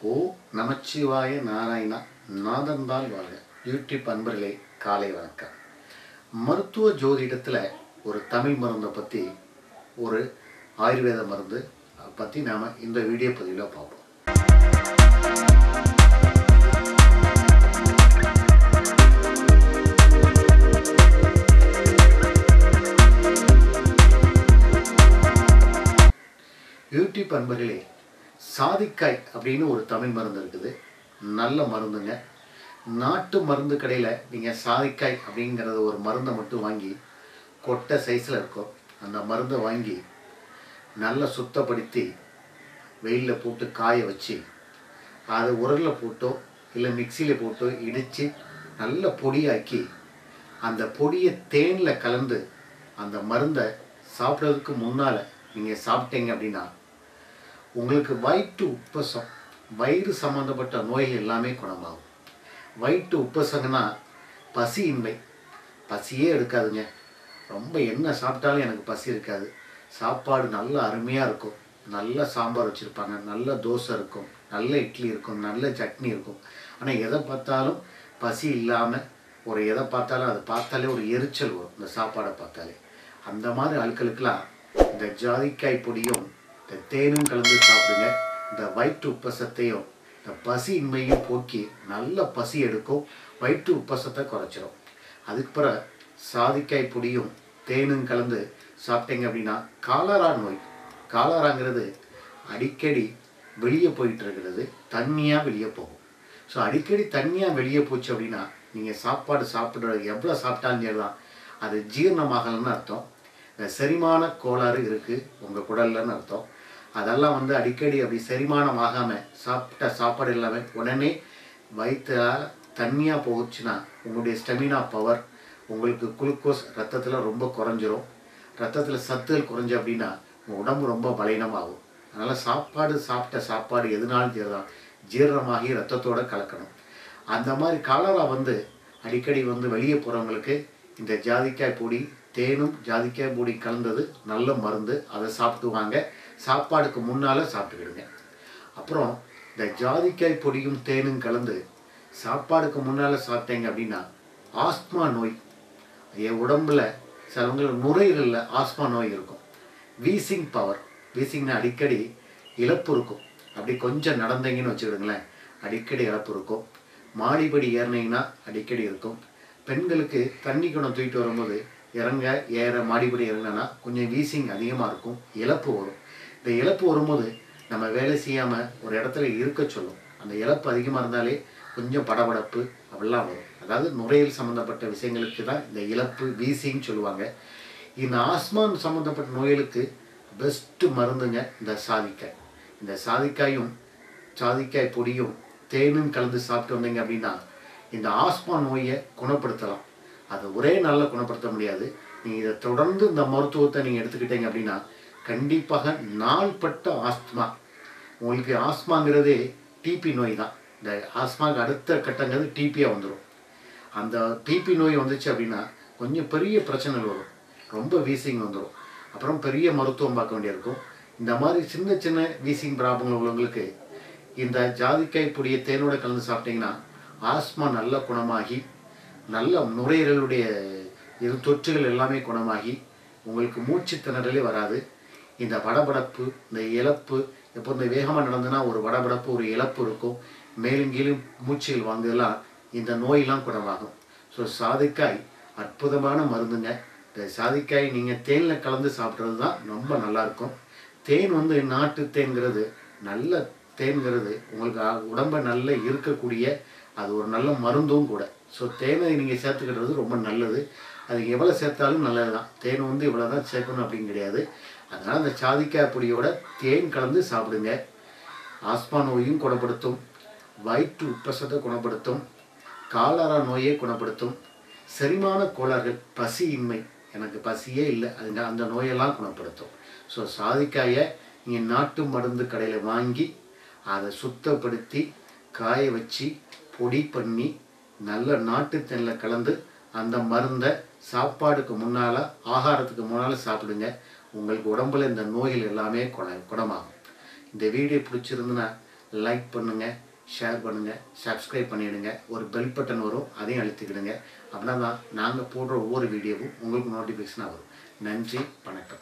ஓ நமச்சிவாய நாராயணா நாதந்தால் வாழ்க யூடியூப் அன்பர்களே காலை வணக்கம் மருத்துவ ஜோதிடத்தில் ஒரு தமிழ் மருந்தை பற்றி ஒரு ஆயுர்வேத மருந்து பற்றி நாம் இந்த வீடியோ பதிவில் பார்ப்போம் யூடியூப் அன்பர்களே சாதிக்காய் அப்படின்னு ஒரு தமிழ் மருந்து இருக்குது நல்ல மருந்துங்க நாட்டு மருந்து கடையில் நீங்கள் சாதிக்காய் அப்படிங்கிறத ஒரு மருந்தை மட்டும் வாங்கி கொட்டை சைஸில் இருக்கும் அந்த மருந்தை வாங்கி நல்லா சுத்தப்படுத்தி வெயிலில் போட்டு காய வச்சு அதை உரலில் போட்டோ இல்லை மிக்சியில் போட்டோ இடித்து நல்ல பொடியாக்கி அந்த பொடியை தேனில் கலந்து அந்த மருந்தை சாப்பிட்றதுக்கு முன்னால் நீங்கள் சாப்பிட்டீங்க அப்படின்னா உங்களுக்கு வயிற்று உப்பசம் வயிறு சம்மந்தப்பட்ட நோய்கள் எல்லாமே குணமாகும் வயிற்று உப்பசங்கன்னா பசியின்மை பசியே எடுக்காதுங்க ரொம்ப என்ன சாப்பிட்டாலும் எனக்கு பசி இருக்காது சாப்பாடு நல்ல அருமையாக இருக்கும் நல்ல சாம்பார் வச்சுருப்பாங்க நல்ல தோசை இருக்கும் நல்ல இட்லி இருக்கும் நல்ல சட்னி இருக்கும் ஆனால் எதை பார்த்தாலும் பசி இல்லாமல் ஒரு எதை பார்த்தாலும் அதை பார்த்தாலே ஒரு எரிச்சல் வரும் இந்த சாப்பாடை பார்த்தாலே அந்த மாதிரி ஆட்களுக்கெல்லாம் இந்த ஜாதிக்காய் பொடியும் இந்த தேனும் கலந்து சாப்பிடுங்க இந்த வயிற்று உப்பசத்தையும் இந்த பசி இன்மையும் போக்கி நல்ல பசி எடுக்கும் வயிற்று உப்பசத்தை குறைச்சிரும் அதுக்கு பிறகு சாதிக்காய் பொடியும் தேனும் கலந்து சாப்பிட்டீங்க அப்படின்னா காலரா நோய் காலராங்கிறது அடிக்கடி வெளியே போயிட்டு இருக்கிறது தண்ணியாக வெளியே போகும் ஸோ அடிக்கடி தண்ணியாக வெளியே போச்சு அப்படின்னா நீங்கள் சாப்பாடு சாப்பிட்றது எவ்வளோ சாப்பிட்டாலும் சரி தான் அது ஜீரணமாகலன்னு அர்த்தம் இந்த செரிமான கோளாறு இருக்குது உங்கள் குடல்லன்னு அர்த்தம் அதெல்லாம் வந்து அடிக்கடி அப்படி செரிமானம் ஆகாமல் சாப்பிட்ட சாப்பாடு எல்லாமே உடனே வயிற்றால் தண்ணியாக போச்சுன்னா உங்களுடைய ஸ்டெமினா பவர் உங்களுக்கு குளுக்கோஸ் ரத்தத்தில் ரொம்ப குறைஞ்சிரும் ரத்தத்தில் சத்துகள் குறைஞ்ச அப்படின்னா உங்கள் உடம்பு ரொம்ப பலவீனமாகும் அதனால் சாப்பாடு சாப்பிட்ட சாப்பாடு எதுனாலும் சரிதான் ஜீரணமாகி ரத்தத்தோட கலக்கணும் அந்த மாதிரி காலரா வந்து அடிக்கடி வந்து வெளியே போகிறவங்களுக்கு இந்த ஜாதிக்காய் பொடி தேனும் ஜாதிக்காய் பொடி கலந்தது நல்ல மருந்து அதை சாப்பிட்டுவாங்க சாப்பாடுக்கு முன்னால் சாப்பிட்டுக்கிடுங்க அப்புறம் இந்த ஜாதிக்காய் பொடியும் தேனும் கலந்து சாப்பாடுக்கு முன்னால் சாப்பிட்டீங்க அப்படின்னா ஆஸ்மா நோய் என் உடம்புல சிலவங்களுக்கு நுரையீரலில் ஆஸ்மா நோய் இருக்கும் வீசிங் பவர் வீசிங்னா அடிக்கடி இழப்பு இருக்கும் அப்படி கொஞ்சம் நடந்தீங்கன்னு வச்சுக்கிடுங்களேன் அடிக்கடி இழப்பு இருக்கும் மாடிப்படி ஏறினீங்கன்னா அடிக்கடி இருக்கும் பெண்களுக்கு தண்ணி குணம் தூக்கிட்டு வரும்போது இறங்க ஏற மாடிப்படி இறங்கினா கொஞ்சம் வீசிங் அதிகமாக இருக்கும் இழப்பு வரும் இந்த இழப்பு வரும்போது நம்ம வேலை செய்யாமல் ஒரு இடத்துல இருக்க சொல்லும் அந்த இழப்பு அதிகமாக இருந்தாலே கொஞ்சம் படபடப்பு அப்படிலாம் வரும் அதாவது நுரையீரல் சம்மந்தப்பட்ட விஷயங்களுக்கு தான் இந்த இழப்பு வீசின்னு சொல்லுவாங்க இந்த ஆஸ்மான் சம்மந்தப்பட்ட நோய்களுக்கு பெஸ்ட்டு மருந்துங்க இந்த சாதிக்காய் இந்த சாதிக்காயும் சாதிக்காய் பொடியும் தேனும் கலந்து சாப்பிட்டு வந்தீங்க அப்படின்னா இந்த ஆஸ்மா நோயை குணப்படுத்தலாம் அது ஒரே நாளில் குணப்படுத்த முடியாது நீங்கள் இதை தொடர்ந்து இந்த மருத்துவத்தை நீங்கள் எடுத்துக்கிட்டீங்க அப்படின்னா கண்டிப்பாக நாள்பட்ட ஆஸ்துமா உங்களுக்கு ஆஸ்மாங்கிறதே டிபி நோய் தான் இந்த ஆஸ்மாவுக்கு அடுத்த கட்டங்கிறது டிபியாக வந்துடும் அந்த டிபி நோய் வந்துச்சு அப்படின்னா கொஞ்சம் பெரிய பிரச்சனைகள் வரும் ரொம்ப வீசிங் வந்துடும் அப்புறம் பெரிய மருத்துவம் பார்க்க வேண்டியிருக்கும் இந்த மாதிரி சின்ன சின்ன வீசிங் ப்ராப்ளம் உள்ளவங்களுக்கு இந்த ஜாதிக்காய் பொடியை தேனோட கலந்து சாப்பிட்டீங்கன்னா ஆஸ்மா நல்ல குணமாகி நல்ல நுரையீரலுடைய இரு தொற்றுகள் எல்லாமே குணமாகி உங்களுக்கு மூச்சு திணறலே வராது இந்த படபடப்பு இந்த இழப்பு எப்போ இந்த வேகமாக நடந்ததுன்னா ஒரு படபடப்பு ஒரு இழப்பு இருக்கும் மேலும் கீழும் மூச்சுகள் வாங்குதெல்லாம் இந்த நோயெல்லாம் குணமாகும் ஸோ சாதிக்காய் அற்புதமான மருந்துங்க இந்த சாதிக்காய் நீங்கள் தேனில் கலந்து சாப்பிட்றது தான் ரொம்ப நல்லாயிருக்கும் தேன் வந்து நாட்டு தேன்கிறது நல்ல தேன்கிறது உங்களுக்கு உடம்பை நல்ல இருக்கக்கூடிய அது ஒரு நல்ல மருந்தும் கூட ஸோ தேனை நீங்கள் சேர்த்துக்கிடுறது ரொம்ப நல்லது அது எவ்வளோ சேர்த்தாலும் நல்லது தான் தேன் வந்து இவ்வளோ தான் சேர்க்கணும் அப்படின்னு கிடையாது அதனால் அந்த சாதிக்காய் பொடியோட தேன் கலந்து சாப்பிடுங்க ஆஸ்மா நோயும் குணப்படுத்தும் வயிற்று உப்பசத்தை குணப்படுத்தும் காலரா நோயை குணப்படுத்தும் செரிமான கோளாறுகள் பசியின்மை எனக்கு பசியே இல்லை அது அந்த நோயெல்லாம் குணப்படுத்தும் ஸோ சாதிக்காயை நீங்கள் நாட்டு மருந்து கடையில் வாங்கி அதை சுத்தப்படுத்தி காய வச்சு பொடி பண்ணி நல்ல நாட்டு தென்னில் கலந்து அந்த மருந்தை சாப்பாடுக்கு முன்னால் ஆகாரத்துக்கு முன்னால் சாப்பிடுங்க உங்களுக்கு உடம்புல இந்த நோய்கள் எல்லாமே குண குணமாகும் இந்த வீடியோ பிடிச்சிருந்துன்னா லைக் பண்ணுங்கள் ஷேர் பண்ணுங்கள் சப்ஸ்கிரைப் பண்ணிவிடுங்க ஒரு பெல் பட்டன் வரும் அதையும் அழுத்திக்கிடுங்க அப்படின்னா தான் நாங்கள் போடுற ஒவ்வொரு வீடியோவும் உங்களுக்கு நோட்டிஃபிகேஷனாக வரும் நன்றி வணக்கம்